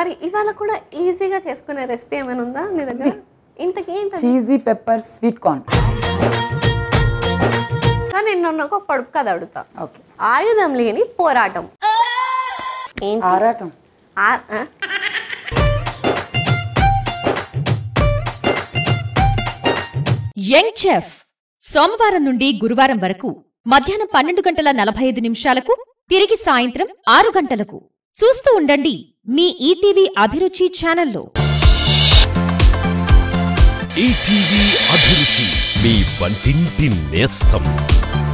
మరి ఇవాళ కూడా ఈజీగా చేసుకునే రెసిపీ ఏమైనా ఉందా నీ దగ్గర ఇంతకేంటి చీజీ పెప్పర్ స్వీట్ కార్న్ కానీ నేను నన్ను ఒక పడుపు కథ అడుగుతా ఓకే ఆయుధం లేని పోరాటం ఏంటి ఆరాటం ఆ- ఆ? యంగ్ చెఫ్ సోమవారం నుండి గురువారం వరకు మధ్యాహ్నం పన్నెండు గంటల నలభై ఐదు నిమిషాలకు తిరిగి సాయంత్రం ఆరు గంటలకు చూస్తూ ఉండండి మీ ఈటీవీ అభిరుచి ఛానల్లో ఈటీవీ అభిరుచి మీ వంటింటి నేస్తం